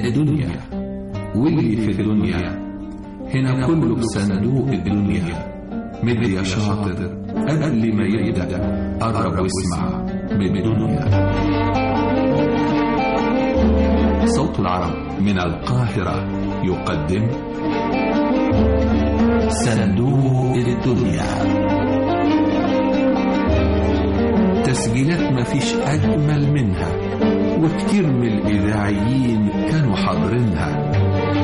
الدنيا واللي في الدنيا هنا كله بصندوق الدنيا مد يا شاطر قبل ما يبدأ قرب واسمع من الدنيا صوت العرب من القاهرة يقدم صندوق الدنيا تسجيلات مفيش أجمل منها وكتير من الإذاعيين كانوا حاضرينها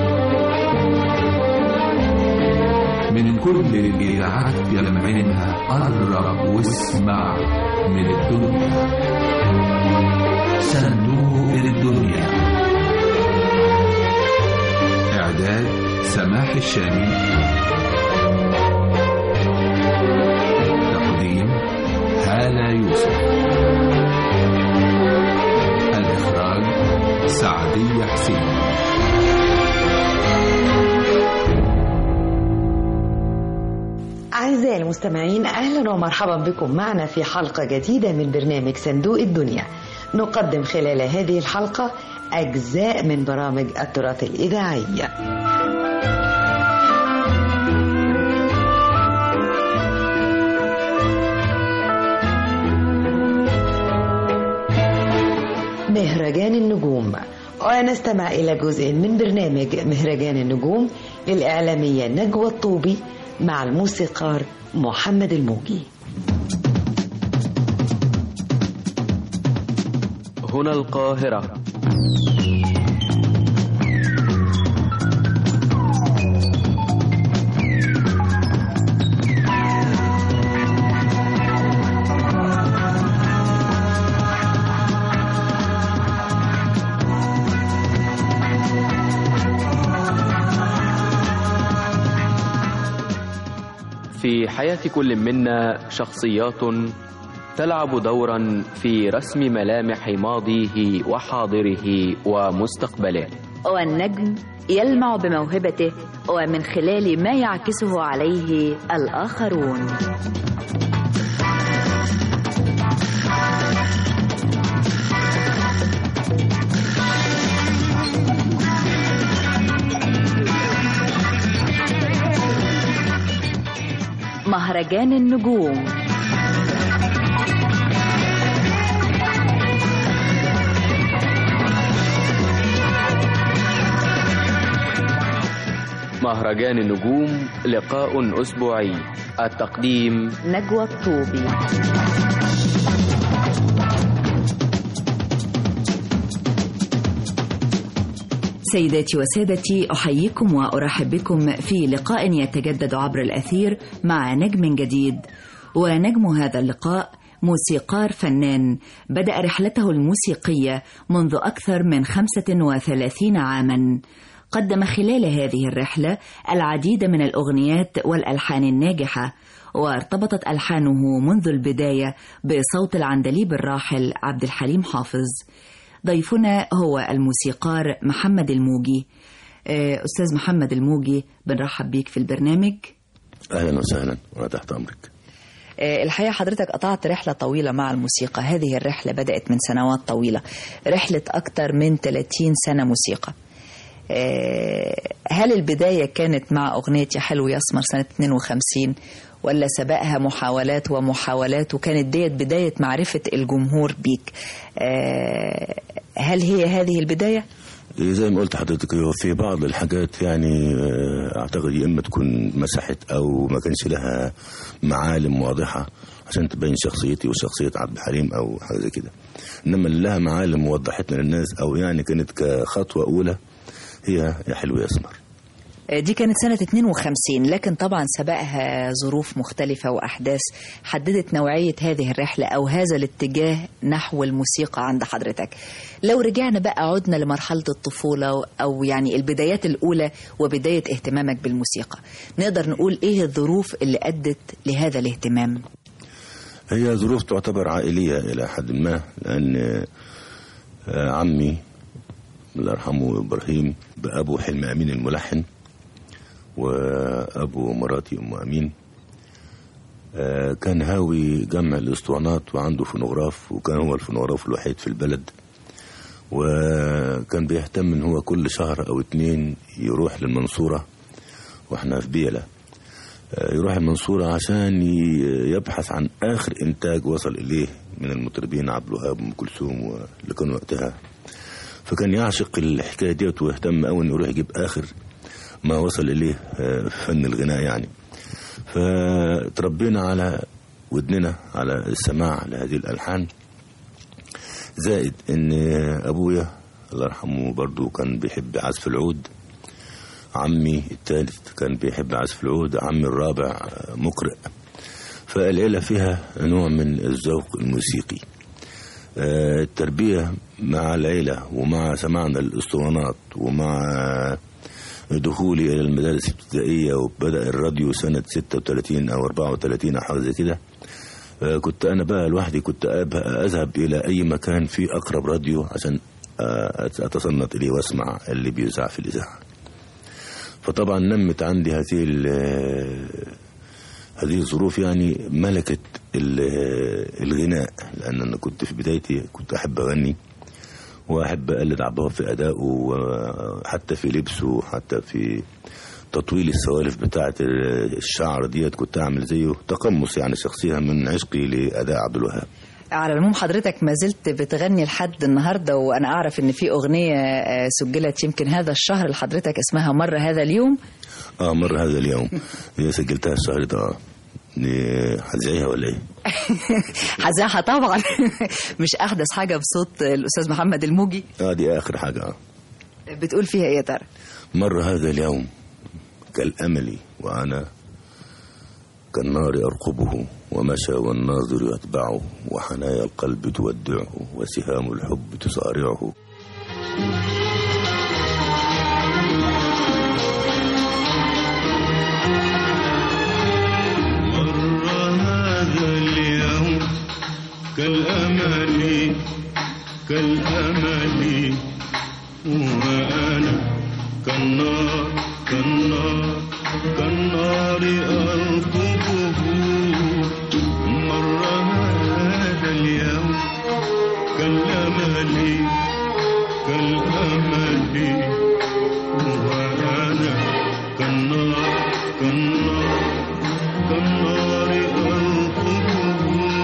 من كل الإذاعات يلمعينها قرب واسمع من الدنيا صندوق الدنيا إعداد سماح الشامي تقديم هالة يوسف الإخراج سعدية حسين أعزائي المستمعين أهلا ومرحبا بكم معنا في حلقة جديدة من برنامج صندوق الدنيا نقدم خلال هذه الحلقة أجزاء من برامج التراث الإذاعية مهرجان النجوم ونستمع إلى جزء من برنامج مهرجان النجوم للإعلامية نجوى الطوبي مع الموسيقار محمد الموجي هنا القاهرة في حياة كل منا شخصيات تلعب دورا في رسم ملامح ماضيه وحاضره ومستقبله والنجم يلمع بموهبته ومن خلال ما يعكسه عليه الآخرون مهرجان النجوم مهرجان النجوم لقاء أسبوعي التقديم نجوى الطوبي سيداتي وسادتي أحييكم وأرحب بكم في لقاء يتجدد عبر الأثير مع نجم جديد ونجم هذا اللقاء موسيقار فنان بدأ رحلته الموسيقية منذ أكثر من 35 عاماً قدم خلال هذه الرحلة العديد من الأغنيات والألحان الناجحة وارتبطت ألحانه منذ البداية بصوت العندليب الراحل عبد الحليم حافظ ضيفنا هو الموسيقار محمد الموجي أستاذ محمد الموجي بنرحب بيك في البرنامج أهلا وسهلا وأنا تحت أمرك الحقيقة حضرتك قطعت رحلة طويلة مع الموسيقى هذه الرحلة بدأت من سنوات طويلة رحلة أكثر من 30 سنة موسيقى هل البداية كانت مع أغنية يا حلو يسمر سنة 52 ولا سبقها محاولات ومحاولات وكانت ديت بداية معرفة الجمهور بيك هل هي هذه البداية؟ زي ما قلت حضرتك هو في بعض الحاجات يعني اعتقد يا اما تكون مسحت او ما كانش لها معالم واضحه عشان تبين شخصيتي وشخصيه عبد الحليم او حاجه زي كده انما اللي لها معالم ووضحتنا للناس او يعني كانت كخطوه اولى هي يا حلو يا اسمر دي كانت سنة 52 لكن طبعا سبقها ظروف مختلفة وأحداث حددت نوعية هذه الرحلة أو هذا الاتجاه نحو الموسيقى عند حضرتك لو رجعنا بقى عدنا لمرحلة الطفولة أو يعني البدايات الأولى وبداية اهتمامك بالموسيقى نقدر نقول إيه الظروف اللي أدت لهذا الاهتمام هي ظروف تعتبر عائلية إلى حد ما لأن عمي الله يرحمه إبراهيم بأبو حلم أمين الملحن وأبو مراتي أم أمين كان هاوي جمع الاسطوانات وعنده فونوغراف وكان هو الفونوغراف الوحيد في البلد وكان بيهتم ان هو كل شهر او اتنين يروح للمنصورة واحنا في بيلة آه، يروح المنصورة عشان ي- يبحث عن آخر إنتاج وصل إليه من المطربين عبد الوهاب وأم كلثوم واللي كانوا وقتها فكان يعشق الحكاية ديت ويهتم أوي إنه يروح يجيب آخر ما وصل إليه آه، فن الغناء يعني فتربينا على ودننا على السماع لهذه الألحان زائد إن أبويا الله يرحمه برضو كان بيحب عزف العود عمي الثالث كان بيحب عزف العود عمي الرابع مقرئ فالعيلة فيها نوع من الذوق الموسيقي آه، التربية مع العيلة ومع سماعنا الأسطوانات ومع دخولي إلى المدارس الابتدائية وبدأ الراديو سنة 36 أو 34 أو حاجة زي كده آه، كنت أنا بقى لوحدي كنت أب- أذهب إلى أي مكان فيه أقرب راديو عشان آه، أتصنت إليه وأسمع اللي بيذاع في الإذاعة فطبعا نمت عندي هذه ال- هذه الظروف يعني ملكة ال- الغناء لأن أنا كنت في بدايتي كنت أحب أغني وأحب أقلد عبد الوهاب في أدائه وحتى في لبسه حتى في تطويل السوالف بتاعة الشعر ديت كنت أعمل زيه تقمص يعني شخصيا من عشقي لأداء عبد الوهاب على العموم حضرتك ما زلت بتغني لحد النهارده وانا اعرف ان في اغنيه آه، سجلت يمكن هذا الشهر لحضرتك اسمها مر هذا اليوم اه مر هذا اليوم هي سجلتها الشهر ده اه دي هتذيعيها ولا ايه؟ هزاحة طبعا مش احدث حاجه بصوت الاستاذ محمد الموجي اه دي اخر حاجه اه بتقول فيها ايه يا ترى مر هذا اليوم كالأمل وأنا كالنار أرقبه ومشى والناظر يتبعه وحنايا القلب تودعه وسهام الحب تصارعه مر هذا اليوم كالأمل كالأمل وأنا كالنار كالنار كالنار أرقبه مر هذا اليوم كالأمل كالأمل وأنا كالنار كالنار كالنار أرقبه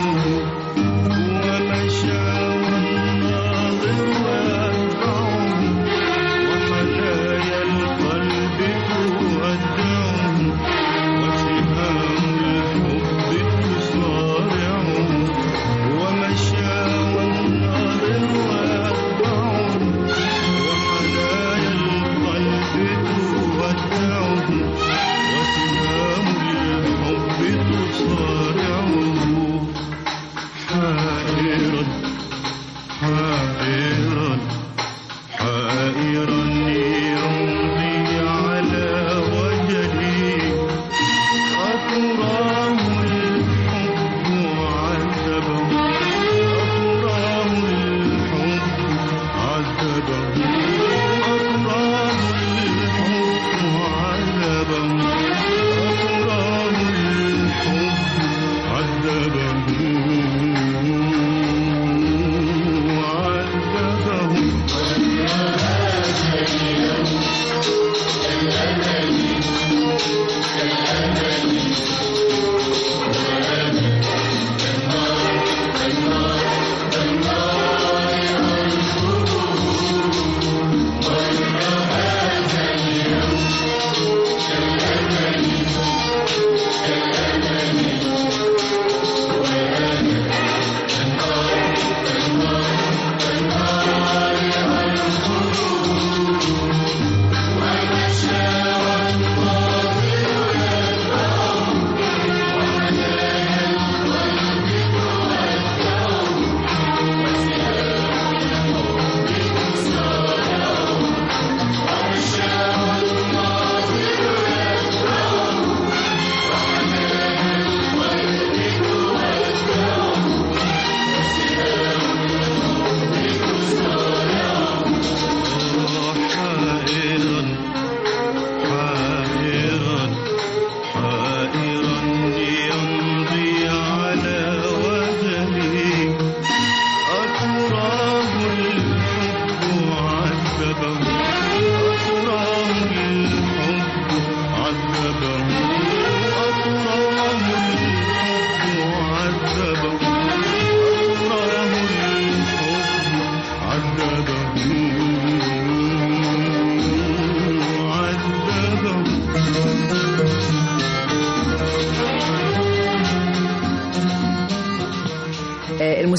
ومشى والناظر وأتبعه وحنايا القلب تودعه وسهام الحب تصارعه ومشى والناظر وأتبعه وحنايا القلب تودعه وسهام الحب تصارعه حائرا حائرا حائرا يمضي على وجهي أتراه الحب عذبه أتراه الحب عذبه أتراه الحب عذبه أتراه الحب عذبه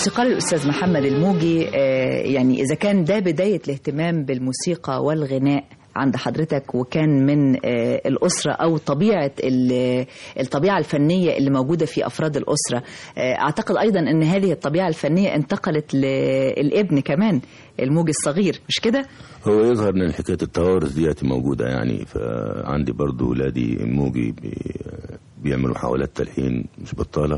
الموسيقار الأستاذ محمد الموجي آه، يعني إذا كان ده بداية الاهتمام بالموسيقى والغناء عند حضرتك وكان من آه، الأسرة أو طبيعة ال- الطبيعة الفنية اللي موجودة في أفراد الأسرة آه، أعتقد أيضا أن هذه الطبيعة الفنية انتقلت للابن كمان الموجي الصغير مش كده؟ هو يظهر ان حكايه التوارث ديت موجوده يعني فعندي برضو ولادي الموجي بي- بيعملوا محاولات تلحين مش بطاله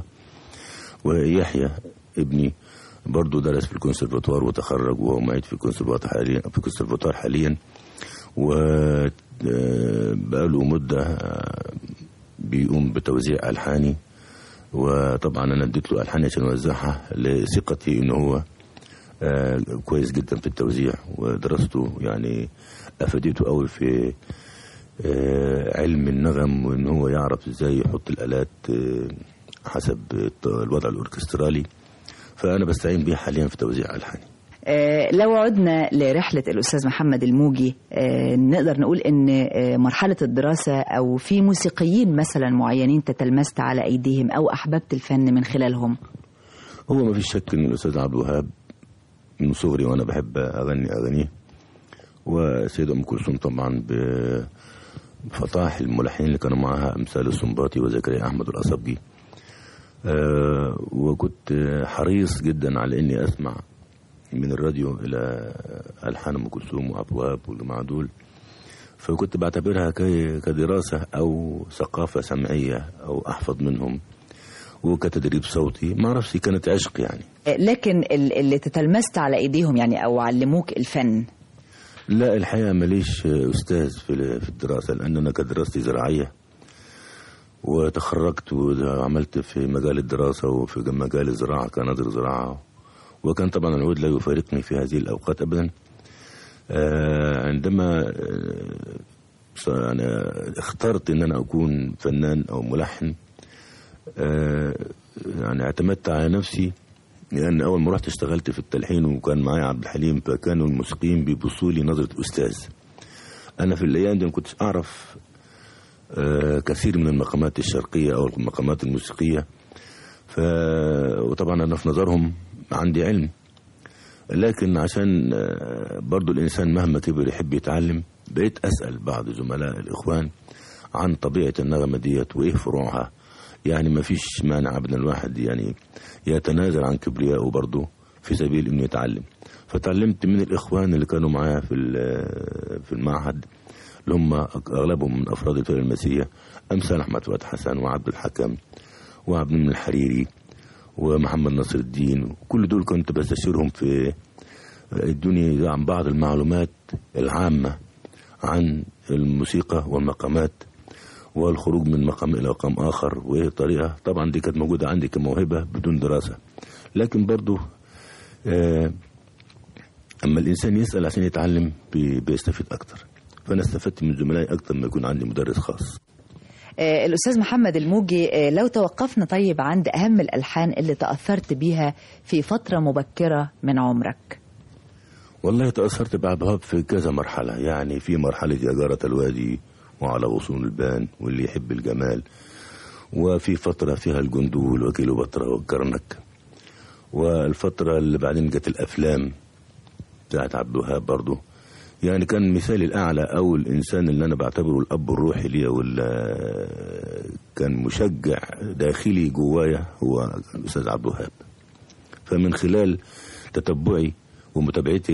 ويحيى ابني برضو درس في الكونسرفاتوار وتخرج وهو معيد في الكونسرفاتوار حاليا في الكونسرفاتوار حاليا و آه، بقاله مده آه، بيقوم بتوزيع الحاني وطبعا انا اديت له الحاني عشان اوزعها لثقتي ان هو آه، كويس جدا في التوزيع ودراسته يعني افادته قوي في آه، علم النغم وان هو يعرف ازاي يحط الالات آه، حسب الت- الوضع الاوركسترالي فانا بستعين بيه حاليا في توزيع الحاني آه، لو عدنا لرحلة الأستاذ محمد الموجي آه، نقدر نقول إن آه، مرحلة الدراسة أو في موسيقيين مثلا معينين تتلمست على أيديهم أو أحببت الفن من خلالهم هو ما فيش شك ان الاستاذ عبد الوهاب من صغري وانا بحب اغني اغانيه وسيدة ام كلثوم طبعا ب- بفطاح الملحنين اللي كانوا معاها امثال السنباطي وزكريا احمد الاصبجي آه، وكنت حريص جدا على اني اسمع من الراديو الى الحان ام كلثوم وعبد الوهاب والجماعه دول فكنت بعتبرها كي- كدراسه او ثقافه سمعيه او احفظ منهم وكتدريب صوتي ما اعرفش كانت عشق يعني آه، لكن ال- اللي تتلمست على أيديهم يعني أو علموك الفن لا الحقيقه ماليش استاذ في في الدراسه لان انا كانت دراستي زراعيه وتخرجت وعملت في مجال الدراسه وفي مجال الزراعه كناظر زراعه وكان طبعا العود لا يفارقني في هذه الاوقات ابدا آه، عندما آه، ص- انا اخترت ان انا اكون فنان او ملحن آه، يعني اعتمدت على نفسي لان اول ما رحت اشتغلت في التلحين وكان معايا عبد الحليم فكانوا الموسيقيين بيبصوا لي نظره استاذ انا في الايام دي ما كنتش اعرف آه، كثير من المقامات الشرقيه او المقامات الموسيقيه ف وطبعا انا في نظرهم عندي علم لكن عشان آه، برضو الانسان مهما كبر يحب يتعلم بقيت اسال بعض زملاء الاخوان عن طبيعه النغمه ديت وايه فروعها يعني ما فيش مانع ابدا الواحد يعني يتنازل عن كبريائه برضه في سبيل انه يتعلم فتعلمت من الاخوان اللي كانوا معايا في ال- في المعهد اللي هم اغلبهم من افراد الفرقه المسيحيه امثال احمد فؤاد حسن وعبد الحكم وعبد المنعم الحريري ومحمد نصر الدين كل دول كنت بستشيرهم في ادوني عن بعض المعلومات العامه عن الموسيقى والمقامات والخروج من مقام الى مقام اخر وايه الطريقه طبعا دي كانت موجوده عندي كموهبه بدون دراسه لكن برضو آه اما الانسان يسال عشان يتعلم بي- بيستفيد اكتر فانا استفدت من زملائي اكتر ما يكون عندي مدرس خاص آه، الأستاذ محمد الموجي آه، لو توقفنا طيب عند أهم الألحان اللي تأثرت بيها في فترة مبكرة من عمرك والله تأثرت بعد وهاب في كذا مرحلة يعني في مرحلة يا جارة الوادي وعلى غصون البان واللي يحب الجمال وفي فترة فيها الجندول وكيلوباترا والكرنك والفترة اللي بعدين جت الأفلام بتاعت عبد الوهاب برضه يعني كان مثالي الأعلى أو الإنسان اللي أنا بعتبره الأب الروحي ليا ولا كان مشجع داخلي جوايا هو الأستاذ عبد الوهاب فمن خلال تتبعي ومتابعتي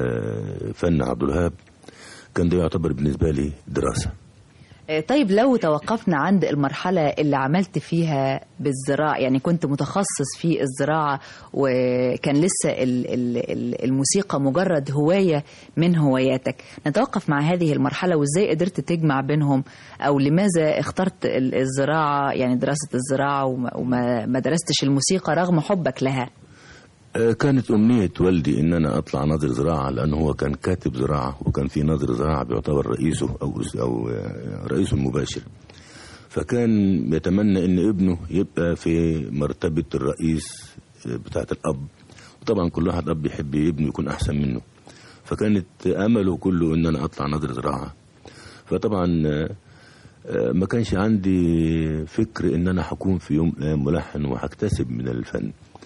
لفن عبد الوهاب كان ده يعتبر بالنسبة لي دراسة آه، طيب لو توقفنا عند المرحلة اللي عملت فيها بالزراعة يعني كنت متخصص في الزراعة وكان لسه ال- ال- ال- الموسيقى مجرد هواية من هواياتك نتوقف مع هذه المرحلة وازاي قدرت تجمع بينهم او لماذا اخترت ال- الزراعة يعني دراسة الزراعة وما- وما ما درستش الموسيقى رغم حبك لها آه، كانت أمنية والدي إن أنا أطلع ناظر زراعة لأنه هو كان كاتب زراعة وكان في ناظر زراعة بيعتبر رئيسه أو أو آه، رئيسه المباشر فكان يتمنى إن ابنه يبقى في مرتبة الرئيس آه، بتاعة الأب وطبعا كل واحد أب يحب ابنه يكون أحسن منه فكانت أمله كله إن أنا أطلع ناظر زراعة فطبعا آه، آه، ما كانش عندي فكر إن أنا هكون في يوم من الأيام ملحن وهكتسب من الفن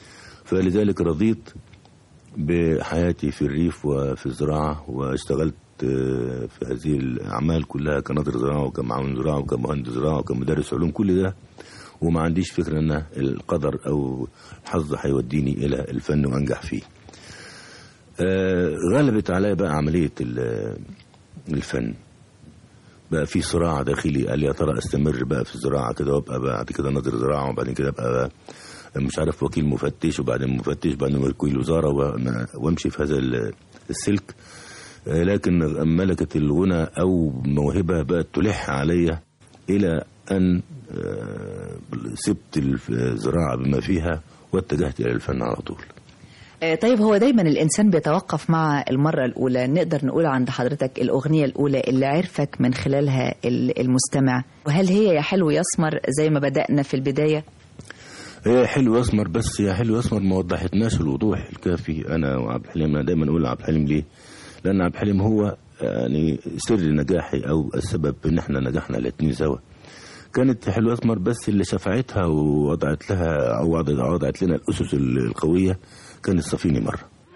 فلذلك رضيت بحياتي في الريف وفي الزراعة واشتغلت آه، في هذه الأعمال كلها كناظر زراعة وكمعاون زراعة وكمهندس زراعة وكمدرس علوم كل ده وما عنديش فكرة أن القدر أو الحظ هيوديني إلى الفن وأنجح فيه آه، غلبت عليا بقى عملية ال- الفن بقى في صراع داخلي قال يا ترى استمر بقى في الزراعة كده وابقى بعد كده ناظر زراعة وبعدين كده ابقى مش عارف وكيل مفتش وبعدين مفتش بعدين وكيل وزارة وأنا- وامشي في هذا ال- السلك آه، لكن ملكة الغنى أو موهبة بقت تلح عليا إلى أن آه، سبت الزراعة بما فيها واتجهت إلى الفن على طول آه، طيب هو دايما الإنسان بيتوقف مع المرة الأولى نقدر نقول عند حضرتك الأغنية الأولى اللي عرفك من خلالها ال- المستمع وهل هي يا حلو يسمر زي ما بدأنا في البداية هي حلو اسمر بس هي حلو اسمر ما وضحتناش الوضوح الكافي انا وعبد الحليم انا دايما اقول عبد الحليم ليه؟ لان عبد الحليم هو يعني سر نجاحي او السبب ان احنا نجحنا الاثنين سوا. كانت حلو اسمر بس اللي شفعتها ووضعت لها او وضعت وضعت لنا الاسس القويه كانت صفيني مره.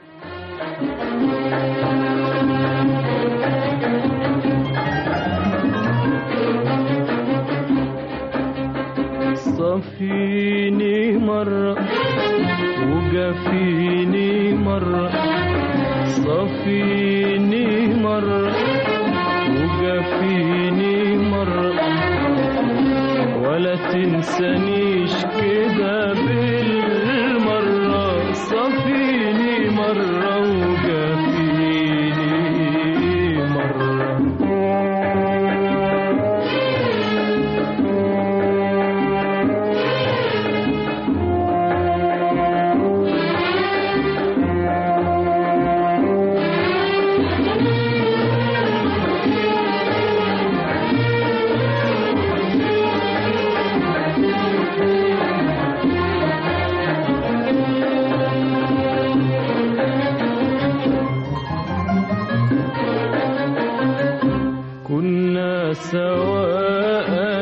صفيني مرة وجفيني مرة صفيني مرة وجفيني مرة ولا تنسانيش كده بالمرة صفيني مرة وجفيني مرة كنا سوا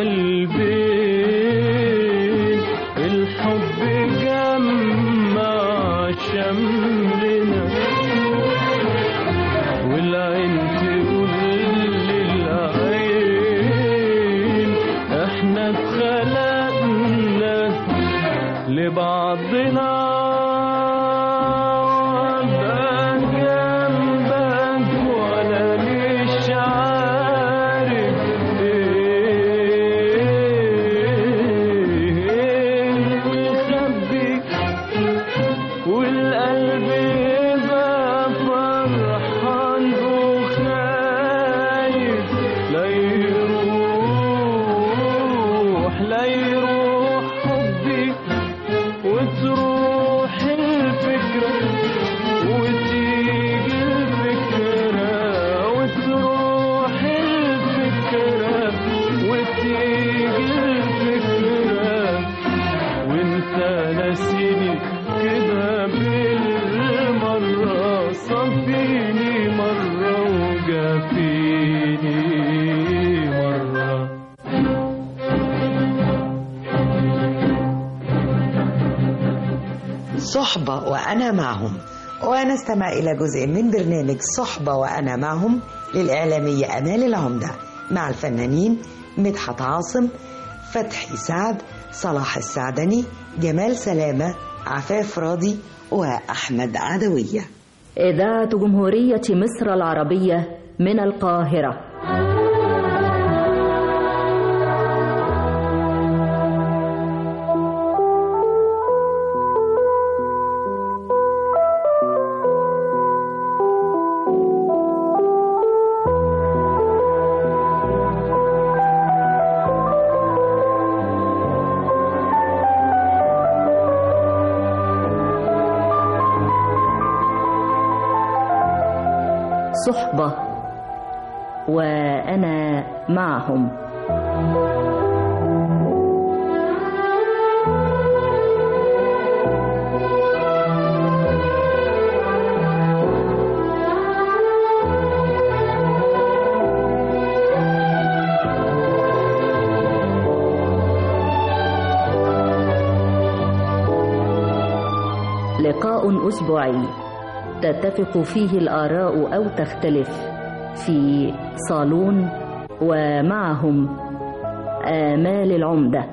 قلبين الحب جمع شملنا والعين تقول للعين احنا اتخلقنا لبعضنا وأبقى جنبك ولا مش عارف ايه مخبيك والقلب يبقى فرحان وخايف لا يروح لا يروح حبي وتروح الفكرة وتيجي الفكرة وتروح الفكرة وتيجي الفكرة وانت ناسيني كده بالمرة صفيني مرة وجافيني مرة صحبة وأنا معهم ونستمع إلى جزء من برنامج صحبة وأنا معهم للإعلامية أمال العمدة مع الفنانين مدحت عاصم فتحي سعد صلاح السعدني جمال سلامة عفاف راضي وأحمد عدوية إذاعة جمهورية مصر العربية من القاهرة صحبة وأنا معهم لقاء أسبوعي تتفق فيه الآراء أو تختلف في صالون ومعهم آمال العمدة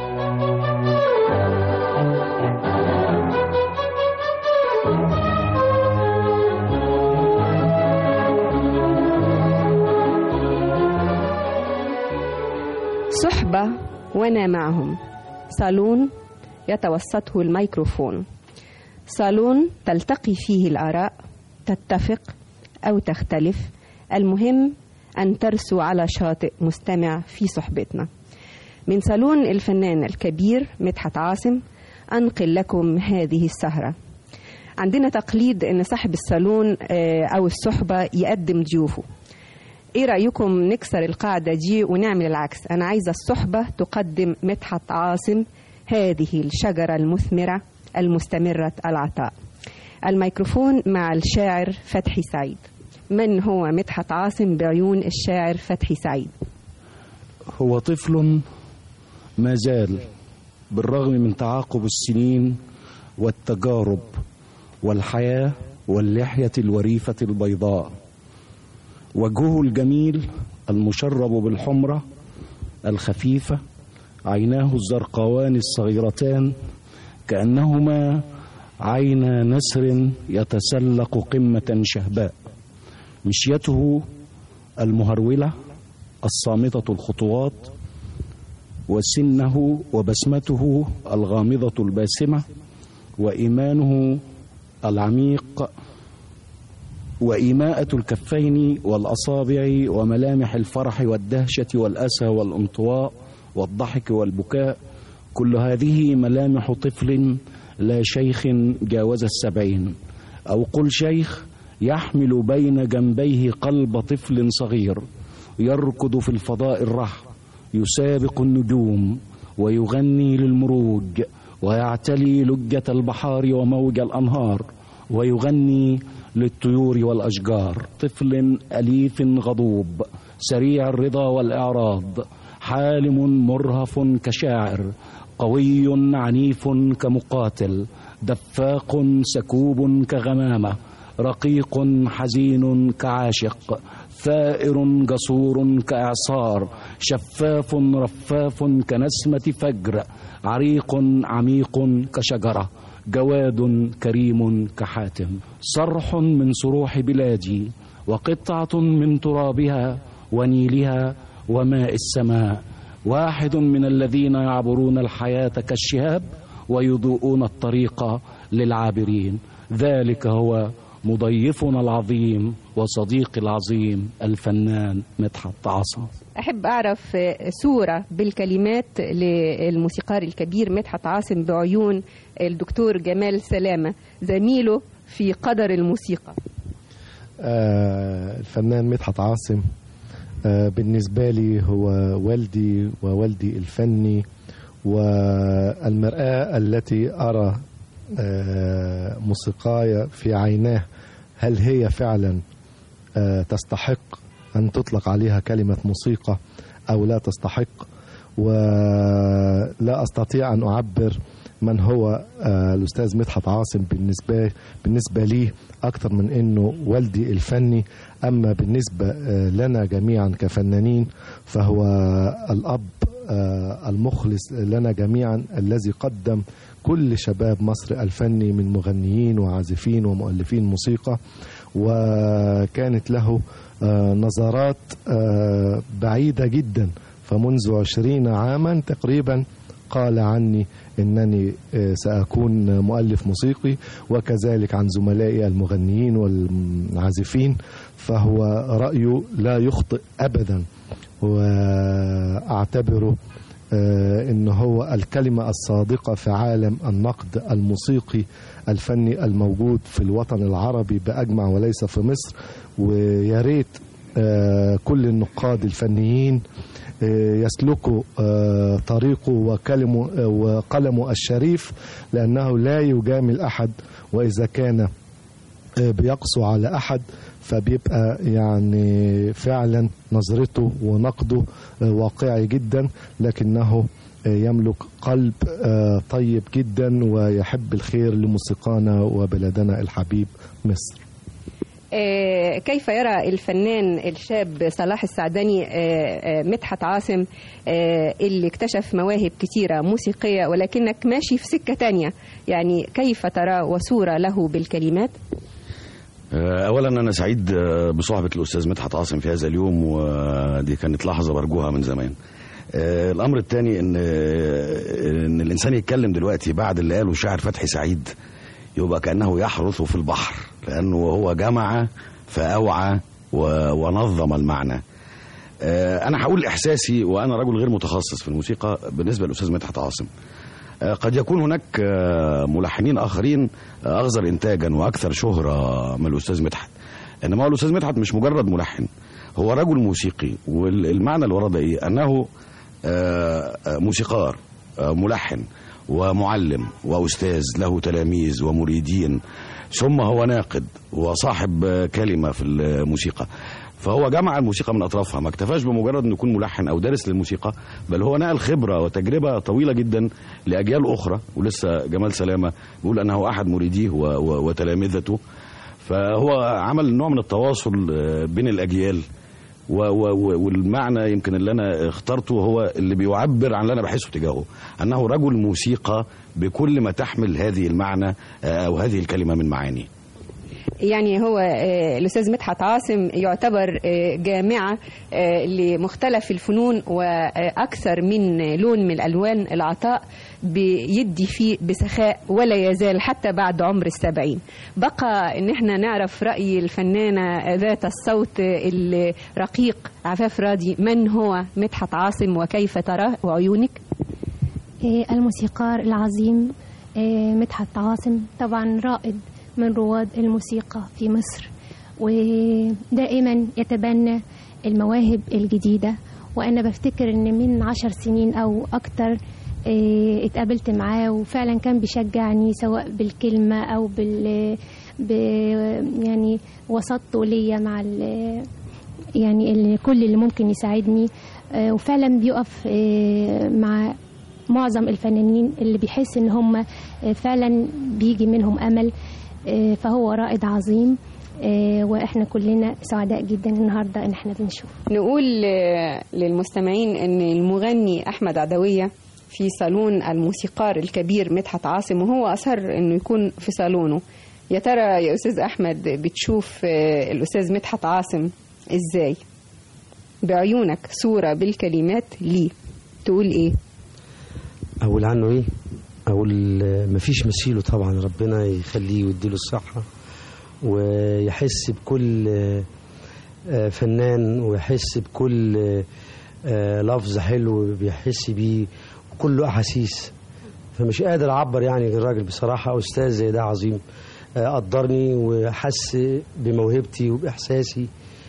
صحبة وأنا معهم صالون يتوسطه الميكروفون صالون تلتقي فيه الآراء تتفق أو تختلف المهم أن ترسو على شاطئ مستمع في صحبتنا من صالون الفنان الكبير مدحت عاصم أنقل لكم هذه السهرة عندنا تقليد أن صاحب الصالون آه، أو الصحبة يقدم ضيوفه ايه رايكم نكسر القاعده دي ونعمل العكس انا عايزه الصحبه تقدم مدحت عاصم هذه الشجره المثمره المستمره العطاء الميكروفون مع الشاعر فتحي سعيد من هو مدحت عاصم بعيون الشاعر فتحي سعيد هو طفل ما زال بالرغم من تعاقب السنين والتجارب والحياة واللحية الوريفة البيضاء وجهه الجميل المشرب بالحمرة الخفيفة عيناه الزرقاوان الصغيرتان كأنهما عينا نسر يتسلق قمة شهباء مشيته المهرولة الصامتة الخطوات وسنه وبسمته الغامضة الباسمة وإيمانه العميق وإيماءة الكفين والأصابع وملامح الفرح والدهشة والأسى والانطواء والضحك والبكاء كل هذه ملامح طفل لا شيخ جاوز السبعين أو قل شيخ يحمل بين جنبيه قلب طفل صغير يركض في الفضاء الرحب يسابق النجوم ويغني للمروج ويعتلي لجة البحار وموج الأنهار ويغني للطيور والأشجار طفل أليف غضوب سريع الرضا والإعراض حالم مرهف كشاعر قوي عنيف كمقاتل دفاق سكوب كغمامة رقيق حزين كعاشق ثائر جسور كإعصار شفاف رفاف كنسمة فجر عريق عميق كشجرة جواد كريم كحاتم صرح من صروح بلادي وقطعة من ترابها ونيلها وماء السماء واحد من الذين يعبرون الحياة كالشهاب ويضوءون الطريق للعابرين ذلك هو مضيفنا العظيم وصديقي العظيم الفنان مدحت عاصم أحب أعرف صورة بالكلمات للموسيقار الكبير مدحت عاصم بعيون الدكتور جمال سلامة زميله في قدر الموسيقى آه الفنان مدحت عاصم آه بالنسبة لي هو والدي ووالدي الفني والمرآة التي أرى آه موسيقاي في عيناه هل هي فعلا آه تستحق أن تطلق عليها كلمة موسيقى أو لا تستحق ولا أستطيع أن أعبر من هو آه الأستاذ مدحت عاصم بالنسبة بالنسبة لي أكثر من أنه والدي الفني أما بالنسبة آه لنا جميعا كفنانين فهو الأب آه المخلص لنا جميعا الذي قدم كل شباب مصر الفني من مغنيين وعازفين ومؤلفين موسيقى وكانت له نظرات بعيدة جدا فمنذ عشرين عاما تقريبا قال عني انني ساكون مؤلف موسيقي وكذلك عن زملائي المغنيين والعازفين فهو رايه لا يخطئ ابدا واعتبره ان هو الكلمه الصادقه في عالم النقد الموسيقي الفني الموجود في الوطن العربي باجمع وليس في مصر ويا ريت كل النقاد الفنيين يسلكوا طريقه وكلمه وقلمه الشريف لأنه لا يجامل أحد وإذا كان بيقسو على أحد فبيبقى يعني فعلا نظرته ونقده واقعي جدا لكنه يملك قلب آه، طيب جدا ويحب الخير لموسيقانا وبلدنا الحبيب مصر آه، كيف يرى الفنان الشاب صلاح السعدني آه، آه، مدحت عاصم آه، اللي اكتشف مواهب كتيرة موسيقية ولكنك ماشي في سكة تانية يعني كيف ترى وصورة له بالكلمات آه، اولا انا سعيد آه، بصحبه الاستاذ مدحت عاصم في هذا اليوم ودي كانت لحظه برجوها من زمان آه، الامر الثاني ان آه، ان الانسان يتكلم دلوقتي بعد اللي قاله شاعر فتحي سعيد يبقى كانه يحرث في البحر لانه هو جمع فاوعى و- ونظم المعنى آه، انا هقول احساسي وانا رجل غير متخصص في الموسيقى بالنسبه للاستاذ مدحت عاصم آه، قد يكون هناك آه، ملحنين اخرين آه، اغزر انتاجا واكثر شهره من الاستاذ مدحت انما هو الاستاذ مدحت مش مجرد ملحن هو رجل موسيقي والمعنى اللي ورا ده ايه انه آه، آه، موسيقار آه، ملحن ومعلم واستاذ له تلاميذ ومريدين ثم هو ناقد وصاحب آه، كلمه في الموسيقى فهو جمع الموسيقى من اطرافها ما اكتفاش بمجرد انه يكون ملحن او دارس للموسيقى بل هو نقل خبره وتجربه طويله جدا لاجيال اخرى ولسه جمال سلامه بيقول انه احد مريديه و- و- وتلامذته فهو عمل نوع من التواصل آه، بين الاجيال و و و والمعنى يمكن اللي انا اخترته هو اللي بيعبر عن اللي انا بحسه تجاهه انه رجل موسيقى بكل ما تحمل هذه المعنى آه، او هذه الكلمه من معاني يعني هو آه، الأستاذ مدحت عاصم يعتبر آه، جامعة آه، لمختلف الفنون وأكثر من لون من ألوان العطاء بيدي فيه بسخاء ولا يزال حتى بعد عمر السبعين بقى ان احنا نعرف رأي الفنانة ذات الصوت الرقيق عفاف راضي من هو مدحت عاصم وكيف تراه وعيونك إيه، الموسيقار العظيم إيه، مدحت عاصم طبعا رائد من رواد الموسيقى في مصر ودائما يتبنى المواهب الجديدة وأنا بفتكر إن من عشر سنين أو أكتر إيه، اتقابلت معاه وفعلا كان بيشجعني سواء بالكلمة أو بال ب يعني وسطته ليا مع ال- يعني ال- كل اللي ممكن يساعدني آه، وفعلا بيقف آه، مع معظم الفنانين اللي بيحس ان هم آه، فعلا بيجي منهم امل آه، فهو رائد عظيم آه، واحنا كلنا سعداء جدا النهارده ان احنا بنشوف نقول آه، للمستمعين ان المغني احمد عدويه في صالون الموسيقار الكبير مدحت عاصم وهو اصر انه يكون في صالونه يا ترى يا استاذ احمد بتشوف آه، الاستاذ مدحت عاصم ازاي بعيونك صوره بالكلمات ليه تقول ايه اقول عنه ايه اقول آه، مفيش مثيله طبعا ربنا يخليه ويديله الصحه ويحس بكل آه، آه، فنان ويحس بكل آه، آه، لفظ حلو بيحس بيه وكله احاسيس فمش قادر اعبر يعني الراجل بصراحه استاذ زي ده عظيم آه، قدرني وحس بموهبتي وباحساسي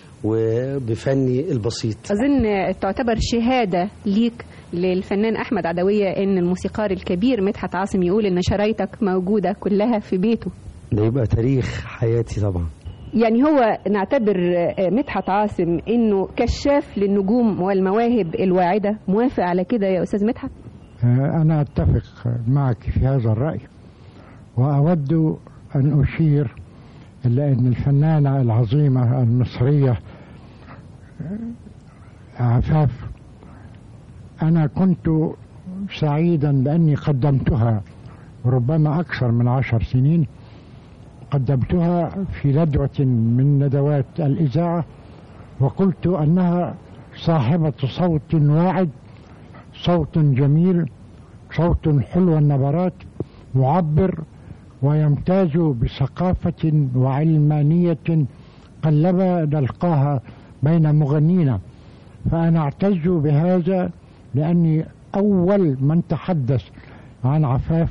وبفني البسيط اظن تعتبر شهاده ليك للفنان احمد عدويه ان الموسيقار الكبير مدحت عاصم يقول ان شرايطك موجوده كلها في بيته ده يبقى تاريخ حياتي طبعا يعني هو نعتبر آه، مدحت عاصم انه كشاف للنجوم والمواهب الواعده موافق على كده يا استاذ مدحت آه، أنا أتفق معك في هذا الرأي وأود أن أشير إلى أن الفنانة العظيمة المصرية آه، عفاف أنا كنت سعيدا بأني قدمتها ربما أكثر من عشر سنين قدمتها في ندوة من ندوات الإذاعة وقلت أنها صاحبة صوت واعد صوت جميل صوت حلو النبرات معبر ويمتاز بثقافة وعلمانية قلما نلقاها بين مغنينا فأنا أعتز بهذا لأني أول من تحدث عن عفاف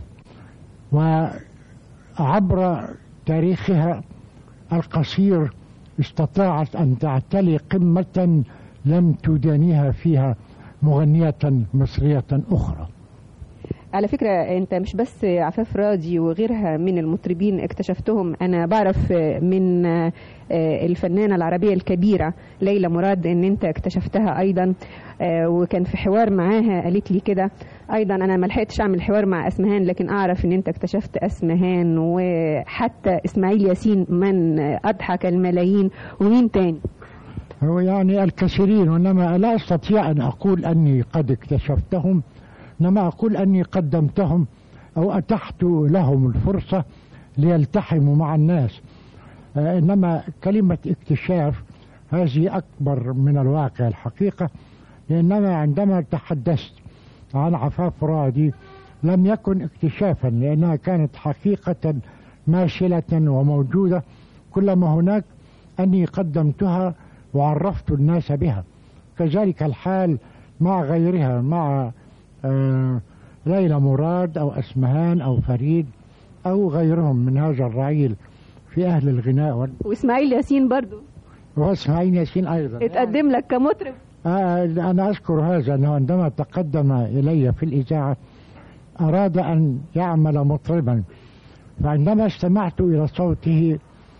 وعبر تاريخها القصير استطاعت أن تعتلي قمة لم تدانيها فيها مغنية مصرية أخرى على فكرة أنت مش بس عفاف راضي وغيرها من المطربين اكتشفتهم أنا بعرف من آه، الفنانة العربية الكبيرة ليلى مراد أن أنت اكتشفتها أيضا آه، وكان في حوار معاها قالت لي كده أيضا أنا ما لحقتش أعمل حوار مع أسمهان لكن أعرف أن أنت اكتشفت أسمهان وحتى إسماعيل ياسين من أضحك الملايين ومين تاني هو يعني الكثيرين وإنما لا أستطيع أن أقول أني قد اكتشفتهم إنما أقول أني قدمتهم أو أتحت لهم الفرصة ليلتحموا مع الناس آه، إنما كلمة اكتشاف هذه أكبر من الواقع الحقيقة لأنما عندما تحدثت عن عفاف راضي لم يكن اكتشافا لأنها كانت حقيقة ماشلة وموجودة كلما هناك أني قدمتها وعرفت الناس بها كذلك الحال مع غيرها مع آه، ليلى مراد أو أسمهان أو فريد أو غيرهم من هذا الرعيل في أهل الغناء وال- وإسماعيل ياسين برضو وإسماعيل ياسين أيضا اتقدم لك كمطرب آه، أنا أذكر هذا أنه عندما تقدم إلي في الإذاعة أراد أن يعمل مطربا فعندما استمعت إلى صوته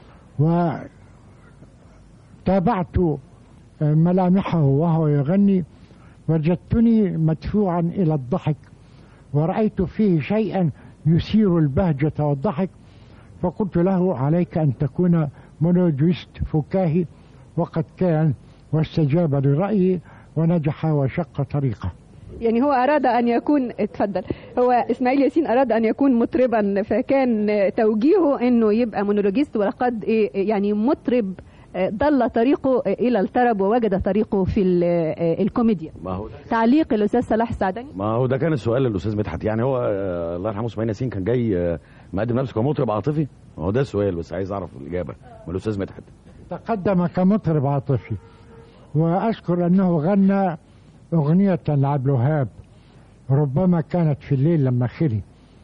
وتابعت آه، ملامحه وهو يغني وجدتني مدفوعا إلى الضحك ورأيت فيه شيئا يثير البهجة والضحك فقلت له عليك أن تكون مونولوجيست فكاهي وقد كان واستجاب لرأيي ونجح وشق طريقه يعني هو أراد أن يكون اتفضل هو إسماعيل ياسين أراد أن يكون مطربا فكان توجيهه أنه يبقى مونولوجيست ولقد إيه يعني مطرب آه، ضل طريقه إلى الطرب ووجد طريقه في ال- آه، الكوميديا ما هو تعليق الأستاذ صلاح السعدني ما هو ده كان السؤال للاستاذ مدحت يعني هو آه، الله يرحمه اسماعيل ياسين كان جاي آه، مقدم نفسه كمطرب عاطفي ما هو ده السؤال بس عايز اعرف الاجابه من الاستاذ مدحت تقدم كمطرب عاطفي وأذكر أنه غنى أغنية لعبد الوهاب ربما كانت في الليل لما خلي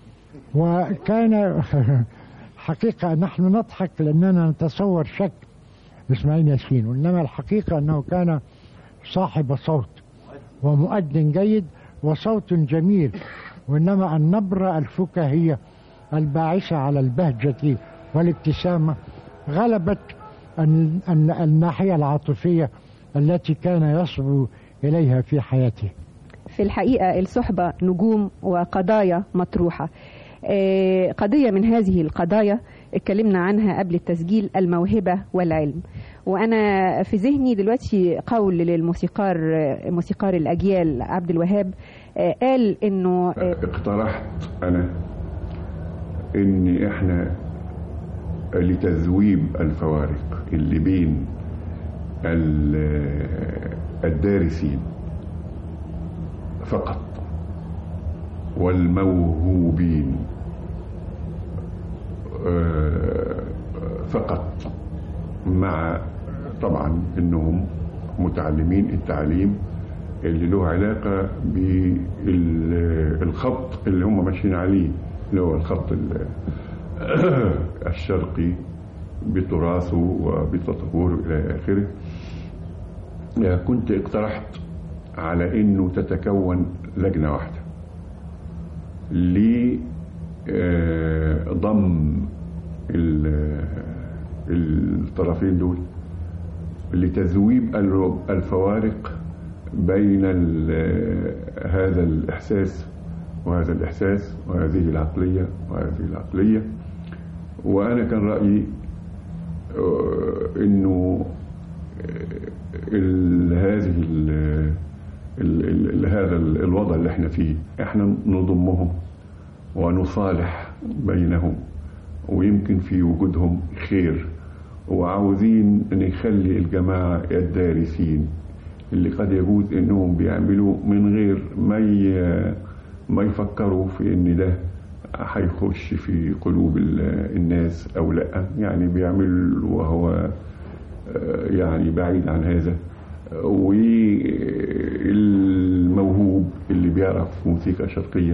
وكان حقيقة نحن نضحك لأننا نتصور شك إسماعيل ياسين وإنما الحقيقة أنه كان صاحب صوت ومؤدن جيد وصوت جميل وإنما النبرة الفكاهية الباعثة على البهجة والابتسامة غلبت ال- ال- الناحية العاطفية التي كان يصبو إليها في حياته في الحقيقة الصحبة نجوم وقضايا مطروحة آه، قضية من هذه القضايا اتكلمنا عنها قبل التسجيل الموهبة والعلم وأنا في ذهني دلوقتي قول للموسيقار آه، موسيقار الأجيال عبد الوهاب آه، قال إنه آه، اقترحت انا ان احنا لتذويب الفوارق اللي بين ال- الدارسين فقط والموهوبين آه، فقط مع طبعا انهم متعلمين التعليم اللي له علاقة بالخط اللي هم ماشيين عليه اللي هو الخط ال- الشرقي بتراثه وبتطوره إلى آخره كنت اقترحت على انه تتكون لجنة واحدة لضم الطرفين دول لتذويب ال- الفوارق بين ال- هذا الإحساس وهذا الإحساس وهذه العقلية وهذه العقلية وأنا كان رأيي آه، إنه آه، ال- هذه ال- ال- ال- هذا ال- الوضع اللي احنا فيه احنا نضمهم ونصالح بينهم ويمكن في وجودهم خير وعاوزين نخلي الجماعة الدارسين اللي قد يجوز انهم بيعملوا من غير ما ي- ما يفكروا في ان ده هيخش في قلوب ال- الناس او لا يعني بيعمل وهو آه، يعني بعيد عن هذا والموهوب اللي بيعرف موسيقى شرقية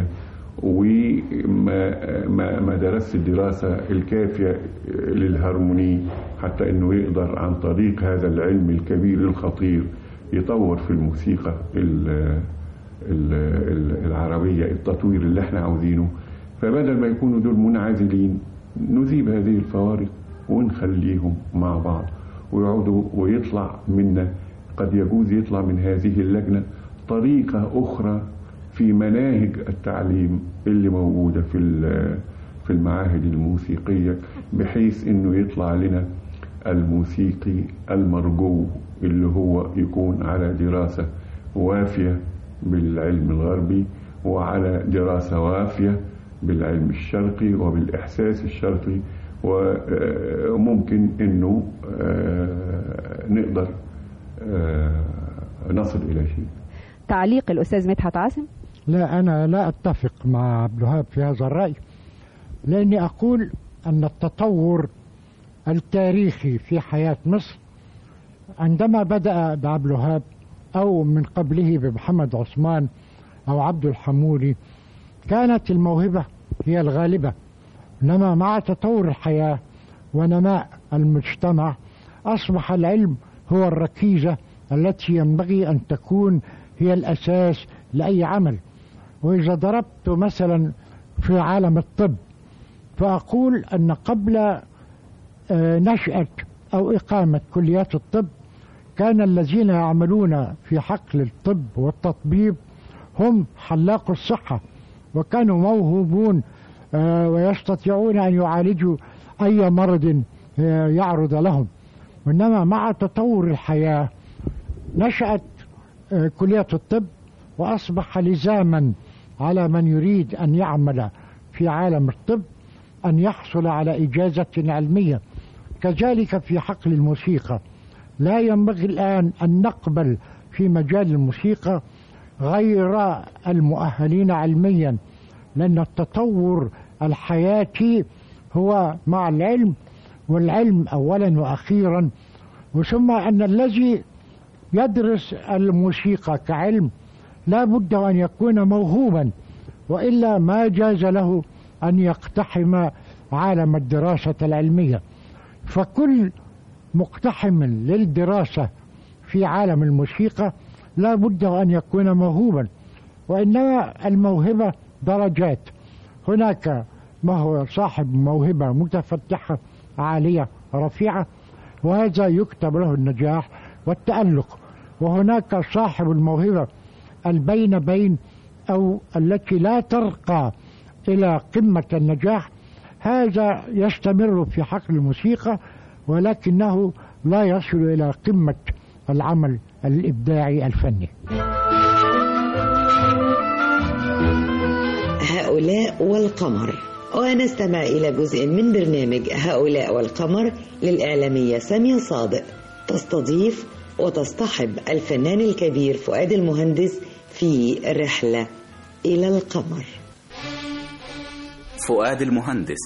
وما ما ما درس الدراسة الكافية للهارموني حتى انه يقدر عن طريق هذا العلم الكبير الخطير يطور في الموسيقى ال- ال- ال- العربية التطوير اللي احنا عاوزينه فبدل ما يكونوا دول منعزلين نذيب هذه الفوارق ونخليهم مع بعض ويقعدوا ويطلع منا قد يجوز يطلع من هذه اللجنة طريقة أخرى في مناهج التعليم اللي موجودة في ال- في المعاهد الموسيقية بحيث انه يطلع لنا الموسيقي المرجو اللي هو يكون على دراسة وافية بالعلم الغربي وعلى دراسة وافية بالعلم الشرقي وبالإحساس الشرقي وممكن انه آه، نقدر آه، نصل إلى شيء تعليق الأستاذ مدحت عاصم لا أنا لا أتفق مع عبد الوهاب في هذا الرأي لأني أقول أن التطور التاريخي في حياة مصر عندما بدأ بعبد الوهاب أو من قبله بمحمد عثمان أو عبد الحمولي كانت الموهبة هي الغالبة إنما مع تطور الحياة ونماء المجتمع أصبح العلم هو الركيزة التي ينبغي أن تكون هي الأساس لأي عمل وإذا ضربت مثلا في عالم الطب فأقول أن قبل آه، نشأة أو إقامة كليات الطب كان الذين يعملون في حقل الطب والتطبيب هم حلاق الصحة وكانوا موهوبون آه، ويستطيعون أن يعالجوا أي مرض آه، يعرض لهم وإنما مع تطور الحياة نشأت آه، كلية الطب وأصبح لزاما على من يريد أن يعمل في عالم الطب أن يحصل على إجازة علمية كذلك في حقل الموسيقى لا ينبغي الآن أن نقبل في مجال الموسيقى غير المؤهلين علميا لأن التطور الحياتي هو مع العلم والعلم أولا وأخيرا وثم أن الذي يدرس الموسيقى كعلم لا بد أن يكون موهوبا وإلا ما جاز له أن يقتحم عالم الدراسة العلمية فكل مقتحم للدراسة في عالم الموسيقى لا بد أن يكون موهوبا وإنما الموهبة درجات هناك ما هو صاحب موهبة متفتحة عالية رفيعة وهذا يكتب له النجاح والتألق وهناك صاحب الموهبة البين بين أو التي لا ترقى إلى قمة النجاح هذا يستمر في حقل الموسيقى ولكنه لا يصل إلى قمة العمل الإبداعي الفني هؤلاء والقمر ونستمع إلى جزء من برنامج هؤلاء والقمر للإعلامية سامية صادق تستضيف وتصطحب الفنان الكبير فؤاد المهندس في رحلة إلى القمر فؤاد المهندس